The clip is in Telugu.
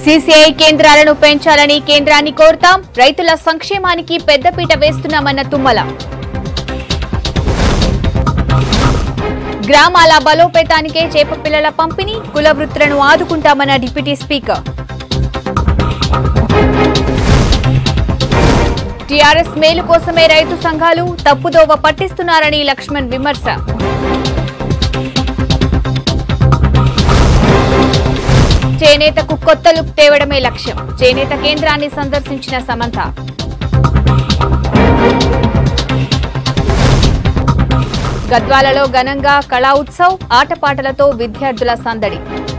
సీసీఐ కేంద్రాలను పెంచాలని కేంద్రాన్ని కోరుతాం రైతుల సంక్షేమానికి పెద్దపీట వేస్తున్నామన్న తుమ్మల గ్రామాల బలోపేతానికే చేప పిల్లల పంపిణీ కుల వృత్తులను ఆదుకుంటామన్న డిప్యూటీ స్పీకర్ టీఆర్ఎస్ మేలు కోసమే రైతు సంఘాలు తప్పుదోవ పట్టిస్తున్నారని లక్ష్మణ్ విమర్శ చేనేతకు కొత్త లుక్ తేవడమే లక్ష్యం చేనేత కేంద్రాన్ని సందర్శించిన సమంత గద్వాలలో ఘనంగా కళా ఉత్సవ్ ఆటపాటలతో విద్యార్థుల సందడి